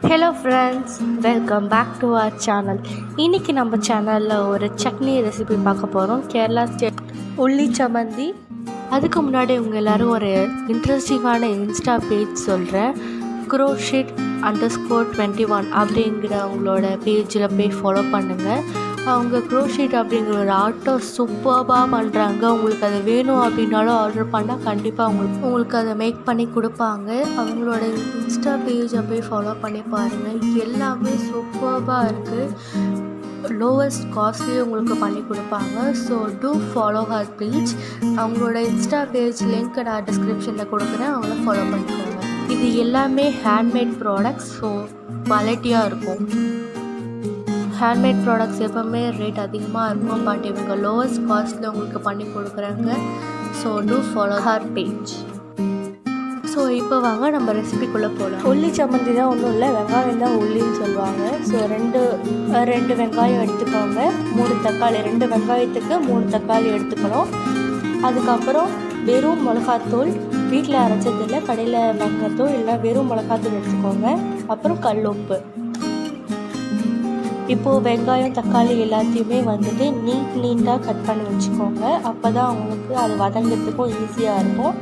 hello friends welcome back to our channel இன்றைக்கி நம்ம சேனலில் ஒரு சட்னி ரெசிபி பார்க்க போகிறோம் கேரளா ஸ்டேட் உள்ளி சம்மந்தி அதுக்கு முன்னாடி உங்கள் எல்லோரும் ஒரு இன்ட்ரெஸ்டிங்கான இன்ஸ்டா பேஜ் சொல்கிறேன் crochet underscore twenty one அப்படிங்கிற உங்களோட பேஜில் போய் ஃபாலோ பண்ணுங்கள் அவங்க க்ரோஷீட் அப்படிங்கிற ஒரு ஆர்ட்டை சூப்பர்பாக பண்ணுறாங்க உங்களுக்கு அது வேணும் அப்படின்னாலும் ஆர்டர் பண்ணால் கண்டிப்பாக உங்களுக்கு உங்களுக்கு அதை மேக் பண்ணி கொடுப்பாங்க அவங்களோட இன்ஸ்டா பேஜை போய் ஃபாலோ பண்ணி பாருங்கள் எல்லாமே சூப்பர்பாக இருக்குது லோவஸ்ட் காஸ்ட்லேயே உங்களுக்கு பண்ணி கொடுப்பாங்க so do follow her page அவங்களோட இன்ஸ்டா பேஜ் லிங்க் நான் டிஸ்கிரிப்ஷனில் கொடுக்குறேன் அவங்கள ஃபாலோ பண்ணிக்கோங்க இது எல்லாமே ஹேண்ட்மேட் ப்ராடக்ட்ஸ் ஸோ குவாலிட்டியாக இருக்கும் ஹேண்ட்மேட் ப்ராடக்ட்ஸ் எப்போவுமே ரேட் அதிகமாக இருக்கும் பட் இவங்க லோவஸ்ட் காஸ்ட்டில் உங்களுக்கு பண்ணி கொடுக்குறாங்க so do follow her page so இப்போ வாங்க நம்ம ரெசிபிக்குள்ளே போகலாம் உள்ளி சம்மந்தி தான் ஒன்றும் இல்லை வெங்காயம் தான் உள்ளின்னு சொல்லுவாங்க ஸோ ரெண்டு அஹ், ரெண்டு வெங்காயம் எடுத்துக்கோங்க மூணு தக்காளி ரெண்டு வெங்காயத்துக்கு மூணு தக்காளி எடுத்துக்கணும் அதுக்கப்புறம் வெறும் மிளகாத்தூள் வீட்டில் அரைச்சதில்ல கடையில் வாங்கத்தூள் இல்லை வெறும் மிளகாத்தூள் எடுத்துக்கோங்க அப்புறம் கல் உப்பு இப்போது வெங்காயம் தக்காளி எல்லாத்தையுமே வந்துட்டு நீட் நீட்டாக கட் பண்ணி வச்சுக்கோங்க அப்போ தான் அவங்களுக்கு அது வதங்கிறதுக்கும் ஈஸியாக இருக்கும்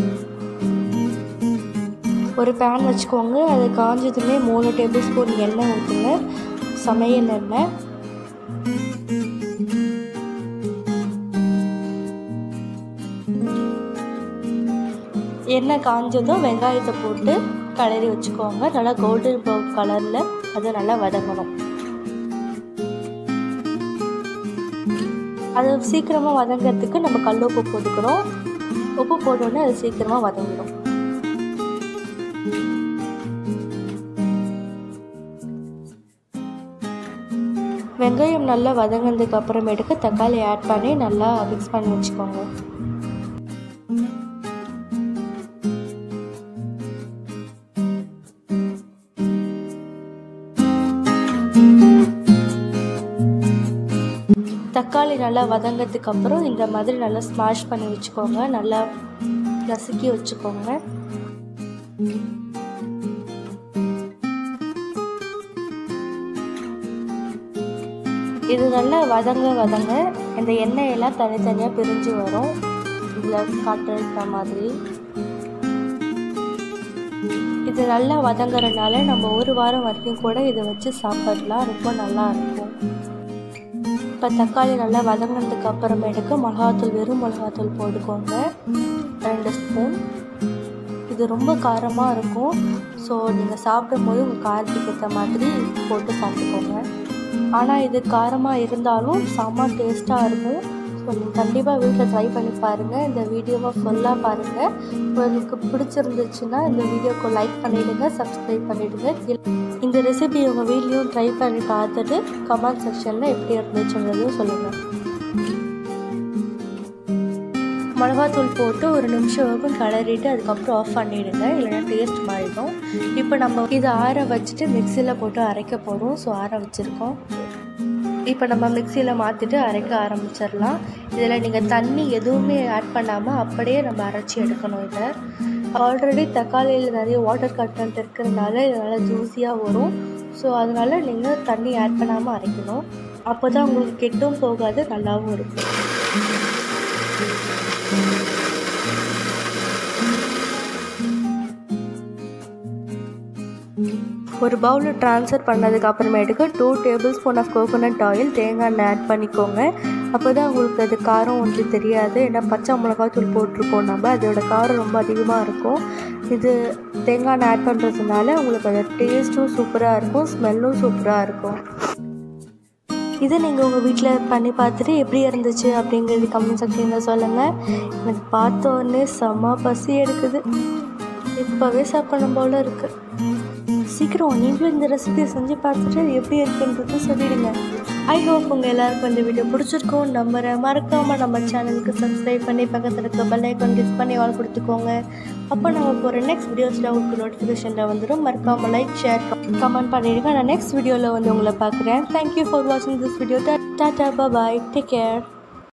ஒரு பேன் வச்சுக்கோங்க அது காஞ்சதுமே மூணு டேபிள் ஸ்பூன் எண்ணெய் ஊற்றுங்க சமையல் எண்ணெய் எண்ணெய் காஞ்சதும் வெங்காயத்தை போட்டு கிளறி வச்சுக்கோங்க நல்லா கோல்டன் ப்ரௌன் கலரில் அது நல்லா வதங்கணும் அது சீக்கிரமாக வதங்கிறதுக்கு நம்ம கல் உப்பு போட்டுக்கிறோம் உப்பு போட்டோன்னே அது சீக்கிரமாக வதங்கிடும் வெங்காயம் நல்லா வதங்கினதுக்கு அப்புறமேட்டுக்கு தக்காளி ஆட் பண்ணி நல்லா மிக்ஸ் பண்ணி வச்சுக்கோங்க தக்காளி நல்லா வதங்கிறதுக்கு அப்புறம் இந்த மாதிரி நல்லா ஸ்மாஷ் பண்ணி வச்சுக்கோங்க நல்லா நசுக்கி வச்சுக்கோங்க இது நல்லா வதங்க வதங்க இந்த எண்ணெய் எல்லாம் தனித்தனியாக பிரிஞ்சு வரும் இதில் காட்டுற மாதிரி இது நல்லா வதங்குறதுனால நம்ம ஒரு வாரம் வரைக்கும் கூட இதை வச்சு சாப்பிடலாம் ரொம்ப நல்லா இருக்கும் இப்போ தக்காளி நல்லா வதங்கினதுக்கு அப்புறமேட்டுக்கு மிளகாத்தூள் வெறும் மிளகாத்தூள் போட்டுக்கோங்க ரெண்டு ஸ்பூன் இது ரொம்ப காரமாக இருக்கும் ஸோ நீங்கள் சாப்பிடும்போது உங்கள் காரத்துக்கு ஏற்ற மாதிரி போட்டு சாப்பிட்டுக்கோங்க ஆனால் இது காரமாக இருந்தாலும் செம்ம டேஸ்ட்டாக இருக்கும் ஸோ நீங்கள் கண்டிப்பாக வீட்டில் ட்ரை பண்ணி பாருங்கள் இந்த வீடியோவை ஃபுல்லாக பாருங்கள் உங்களுக்கு பிடிச்சிருந்துச்சுன்னா இந்த வீடியோக்கு லைக் பண்ணிவிடுங்க சப்ஸ்கிரைப் பண்ணிவிடுங்க இந்த ரெசிபி உங்கள் வீட்லேயும் ட்ரை பண்ணி பார்த்துட்டு கமெண்ட் செக்ஷனில் எப்படி இருந்துச்சுன்றதையும் சொல்லுங்கள் மிளகாத்தூள் போட்டு ஒரு நிமிஷம் வரைக்கும் கிளறிட்டு அதுக்கப்புறம் ஆஃப் பண்ணிவிடுங்க இல்லைன்னா டேஸ்ட் மாறிடும் இப்போ நம்ம இதை ஆற வச்சுட்டு மிக்சியில் போட்டு அரைக்க போகிறோம் ஸோ ஆற வச்சுருக்கோம் இப்போ நம்ம மிக்சியில் மாற்றிட்டு அரைக்க ஆரம்பிச்சிடலாம் இதில் நீங்கள் தண்ணி எதுவுமே ஆட் பண்ணாமல் அப்படியே நம்ம அரைச்சி எடுக்கணும் இதை ஆல்ரெடி தக்காளியில் நிறைய வாட்டர் கண்டென்ட் இருக்கிறதுனால இது நல்லா ஜூஸியாக வரும் ஸோ அதனால் நீங்கள் தண்ணி ஆட் பண்ணாமல் அரைக்கணும் அப்போ தான் உங்களுக்கு கெட்டும் போகாது நல்லாவும் இருக்கும் ஒரு பவுலில் ட்ரான்ஸ்ஃபர் பண்ணதுக்கு அப்புறமேட்டுக்கு two tablespoon of coconut oil தேங்காய் எண்ணெய் ஆட் பண்ணிக்கோங்க அப்போ தான் உங்களுக்கு அது காரம் வந்து தெரியாது ஏன்னா பச்சை மிளகாத்தூள் போட்டிருக்கோம் நம்ம அதோட காரம் ரொம்ப அதிகமாக இருக்கும் இது தேங்காய் எண்ணெய் ஆட் பண்ணுறதுனால உங்களுக்கு அது டேஸ்ட்டும் சூப்பராக இருக்கும் ஸ்மெல்லும் சூப்பராக இருக்கும் இதை நீங்கள் உங்கள் வீட்டில் பண்ணி பார்த்துட்டு எப்படி இருந்துச்சு அப்படிங்கிறது கமெண்ட் செக்ஷனில் சொல்லுங்கள் எனக்கு பார்த்த உடனே செம்ம பசி எடுக்குது இப்போவே சாப்பிடணும் போல இருக்குது சீக்கிரம் நீங்களும் இந்த ரெசிபியை செஞ்சு பார்த்துட்டு எப்படி இருக்குன்றது சொல்லிடுங்க ஐ ஹோப் உங்கள் எல்லாருக்கும் இந்த வீடியோ பிடிச்சிருக்கும் நம்புறேன் மறக்காமல் நம்ம சேனலுக்கு சப்ஸ்கிரைப் பண்ணி பக்கத்தில் இருக்க பெல் ஐக்கான் கிளிக் பண்ணி ஆல் கொடுத்துக்கோங்க அப்போ நம்ம போகிற நெக்ஸ்ட் வீடியோஸில் உங்களுக்கு நோட்டிஃபிகேஷனில் வந்துடும் மறக்காமல் லைக் ஷேர் கமெண்ட் பண்ணிடுங்க நான் நெக்ஸ்ட் வீடியோவில் வந்து உங்களை பார்க்குறேன் தேங்க்யூ ஃபார் வாட்சிங் திஸ் வீடியோ டாட்டா பாய் டேக் கேர்